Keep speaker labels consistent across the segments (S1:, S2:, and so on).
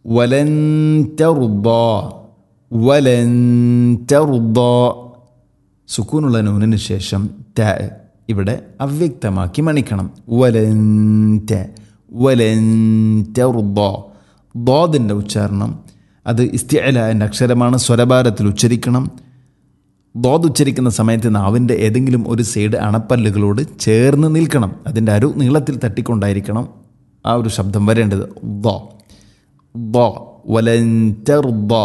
S1: വലൻ തറുദാ വലൻ തറുദാ സുക്കൂനുള്ള നൂനിന് ശേഷം ത ഇവിടെ അവ്യക്തമാക്കി മണിക്കണം വലൻ ത വലൻ തറുദാ ദാദിൻ്റെ ഉച്ചാരണം അത് ഇസ്തിഅല എന്ന അക്ഷരമാണ് സ്വരഭാരത്തിൽ ഉച്ചരിക്കണം ദോത് ഉച്ചരിക്കുന്ന സമയത്ത് നാവിൻ്റെ ഏതെങ്കിലും ഒരു സൈഡ് അണപ്പല്ലുകളോട് ചേർന്ന് നിൽക്കണം അതിൻ്റെ അരു നീളത്തിൽ തട്ടിക്കൊണ്ടായിരിക്കണം ആ ഒരു ശബ്ദം വരേണ്ടത് ദോ ദോ വലഞ്ചർദോ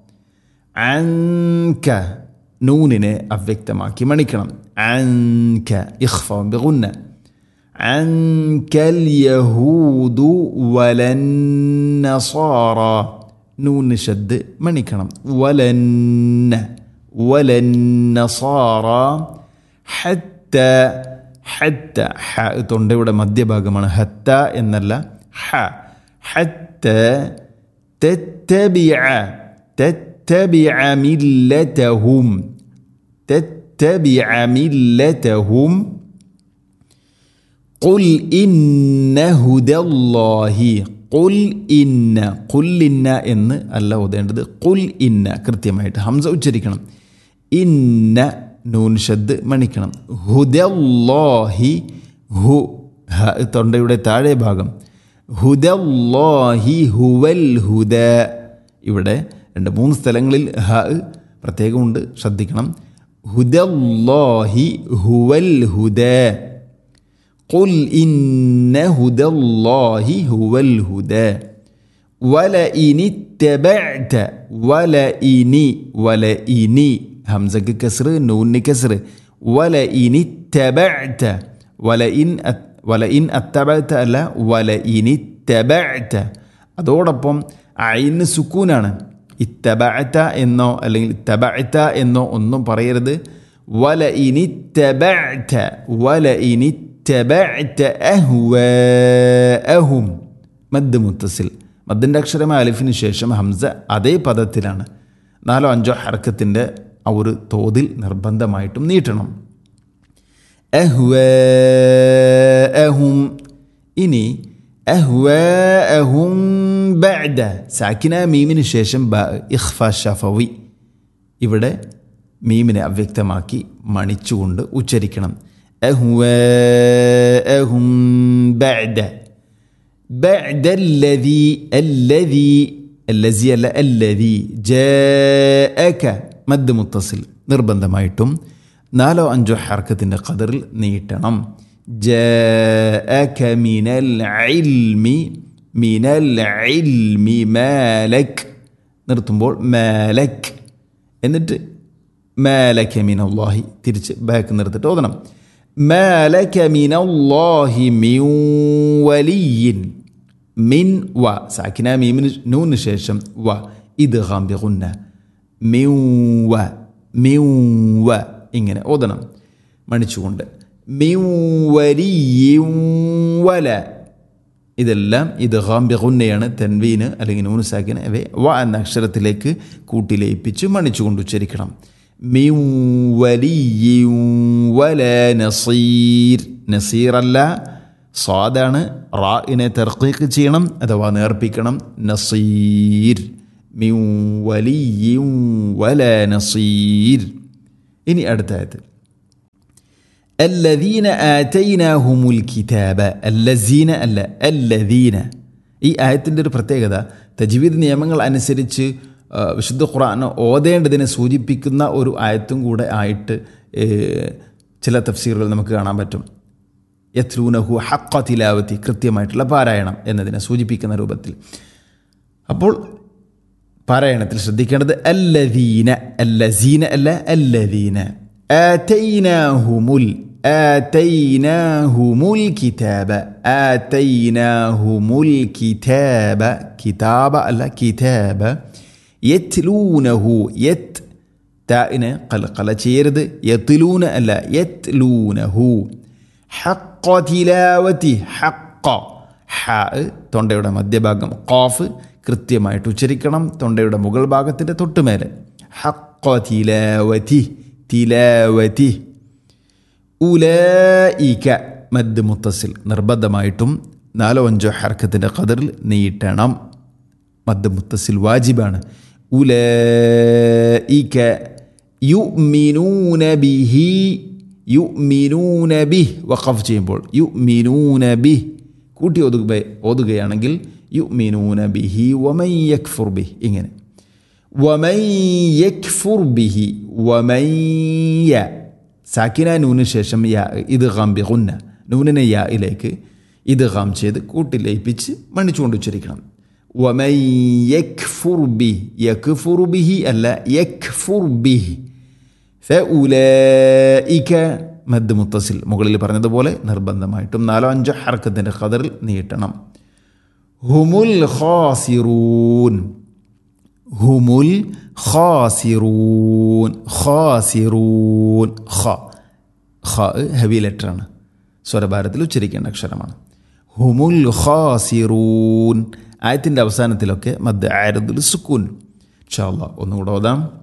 S1: അൻക നൂനിനെ അവ്യക്തമാക്കി മണിക്കണം അൻക ഇഖ്ഫ ബിഗുന്ന عنك اليهود ولا النصارى نون شد മണിക്കണം ولن ولا النصارى حتى حتى ഹ തൊണ്ടയുടെ മധ്യഭാഗമാണ് ഹത്ത എന്നല്ല ഹ حتى تتبع تتبع ملتهم تتبع ملتهم قل إن هدى الله قل إن قل إن എന്ന് അല്ല ഓതേണ്ടത് قل إن കൃത്യമായിട്ട് ഹംസ ഉച്ചരിക്കണം ഇന്ന നൂൻ ഷദ് മണിക്കണം ഹുദല്ലാഹി ഹു ഹ തൊണ്ടയുടെ താഴെ ഭാഗം ഹുദല്ലാഹി ഹുവൽ ഹുദ ഇവിടെ രണ്ട് മൂന്ന് സ്ഥലങ്ങളിൽ ഹ പ്രത്യേകമുണ്ട് ശ്രദ്ധിക്കണം ഹുദല്ലാഹി ഹുവൽ ഹുദ قل إن هدى الله هو الهدى ولئن اتبعت ولئن ولئن همزة كسر نون كسر ولئن اتبعت ولئن ولئن اتبعت അല്ല ولئن اتبعت അതോടൊപ്പം അയിന് സുക്കൂനാണ് ഇത്തബഅത എന്നോ അല്ലെങ്കിൽ ഇത്തബഅത എന്നോ ഒന്നും പറയരുത് ولئن اتبعت ولئن اتبعت أهواءهم മദ് മുത്തസിൽ മദ്ദിൻ്റെ അക്ഷരമായ അലിഫിന് ശേഷം ഹംസ അതേ പദത്തിലാണ് നാലോ അഞ്ചോ ഹർക്കത്തിൻ്റെ ആ ഒരു തോതിൽ നിർബന്ധമായിട്ടും നീട്ടണം അഹ്വാഅഹും ഇനി അഹ്വാഅഹും ബഅദ സാക്കിന മീമിന് ശേഷം ബ ഇഖ്ഫ ഷഫവി ഇവിടെ മീമിനെ അവ്യക്തമാക്കി മണിച്ചുകൊണ്ട് ഉച്ചരിക്കണം أهواءهم بعد بعد الذي الذي الذي അല്ല الذي جاءك മദ് മുത്തസിൽ നിർബന്ധമായിട്ടും നാലോ അഞ്ചോ ഹർക്കത്തിൻ്റെ ഖദറിൽ നീട്ടണം جاءك من العلم من العلم مالك നിർത്തുമ്പോൾ മാലക് എന്നിട്ട് മാലക മിനല്ലാഹി തിരിച്ച് ബാക്ക് നിർത്തിട്ട് ഓതണം മാലക മിനല്ലാഹി മിൻ വലിയിൻ മിൻ വ സാക്കിന മീമിന് നൂന് ശേഷം വ ഇത് ഗാംബിഗുന്ന മിൻ വ മിൻ വ ഇങ്ങനെ ഓതണം മണിച്ചുകൊണ്ട് മിൻ വലിയിൻ വല ഇതെല്ലാം ഇത് ഗാംബിഗുന്നയാണ് തെൻവീന് അല്ലെങ്കിൽ നൂന് സാക്കിന് അവയെ വ എന്ന അക്ഷരത്തിലേക്ക് കൂട്ടിലയിപ്പിച്ച് മണിച്ചുകൊണ്ട് ഉച്ചരിക്കണം മിൻ വലിയും വല നസീർ നസീർ അല്ല സ്വാദാണ് റാഇനെ തെർക്കീക്ക് ചെയ്യണം അഥവാ നേർപ്പിക്കണം നസീർ മിൻ വലിയും വല നസീർ ഇനി അടുത്തായത് الذين آتيناهم الكتاب الذين അല്ല الذين ഈ ആയത്തിൻ്റെ ഒരു പ്രത്യേകത തജ്വീദ് നിയമങ്ങൾ അനുസരിച്ച് വിശുദ്ധ ഖുർആൻ ഓതേണ്ടതിനെ സൂചിപ്പിക്കുന്ന ഒരു ആയത്തും കൂടെ ആയിട്ട് ചില തഫ്സീറുകൾ നമുക്ക് കാണാൻ പറ്റും യത്ലൂനഹു ഹക്ക തിലാവത്തി കൃത്യമായിട്ടുള്ള പാരായണം എന്നതിനെ സൂചിപ്പിക്കുന്ന രൂപത്തിൽ അപ്പോൾ പാരായണത്തിൽ ശ്രദ്ധിക്കേണ്ടത് അല്ലദീന അല്ലസീന അല്ല അല്ലദീന ആതൈനാഹുമുൽ آتيناهم الكتاب آتيناهم الكتاب كتاب അല്ല كتاب യത്ലൂനഹു യത് താഇന് കലക്കല ചെയ്യരുത് യത്ലൂന അല്ല യത്ലൂനഹു ഹക്ക തിലാവത്തി ഹക്ക ഹ തൊണ്ടയുടെ മധ്യഭാഗം ഖാഫ് കൃത്യമായിട്ട് ഉച്ചരിക്കണം തൊണ്ടയുടെ മുകൾ ഭാഗത്തിൻ്റെ തൊട്ടുമേലെ ഹക്ക തിലാവതി തിലാവതി ഉലയിക മദ് മുത്തസിൽ നിർബന്ധമായിട്ടും നാലോ അഞ്ചോ ഹർക്കത്തിൻ്റെ കതിറിൽ നീട്ടണം മദ് മുത്തസിൽ വാജിബാണ് ഉലൈക യുഅ്മിനൂന ബിഹി യുഅ്മിനൂന ബിഹ് വഖഫ് ചെയ്യുമ്പോൾ യുഅ്മിനൂന ബിഹ് കൂട്ടി ഓതുക ഓതുകയാണെങ്കിൽ യുഅ്മിനൂന ബിഹി വമൻ യക്ഫുർ ബിഹ് ഇങ്ങനെ വമൻ യക്ഫുർ ബിഹി വമൻ യ സാക്കിന നൂന് ശേഷം യാ ഇത് ഖാം ബി ഗുന്ന നൂനിനെ യായിലേക്ക് ഇത് ഖാം ചെയ്ത് കൂട്ടിലയിപ്പിച്ച് മണിച്ചുകൊണ്ട് ഉച്ചരിക്കണം വമൻ യക്ഫുർ ബി യക്ഫുർ ബിഹി അല്ല യക്ഫുർ ബിഹി ഫഉലൈക മദ് മുത്തസിൽ മുകളിൽ പറഞ്ഞതുപോലെ നിർബന്ധമായിട്ടും നാലോ അഞ്ചോ ഹർക്കത്തിൻ്റെ ഖദറിൽ നീട്ടണം ഹുമുൽ ഖാസിറൂൻ ഹുമുൽ ഖാസിറൂൻ ഖാസിറൂൻ ഖ ഖ ഹെവി ലെറ്ററാണ് സ്വരഭാരത്തിൽ ഉച്ചരിക്കേണ്ട അക്ഷരമാണ് ഹുമുൽ ഖാസിറൂൻ ആയത്തിൻ്റെ അവസാനത്തിലൊക്കെ മദ് ആരദുൽ സുക്കൂൻ ഇൻഷാ അല്ലാ ഒന്നുകൂടെ ഓതാം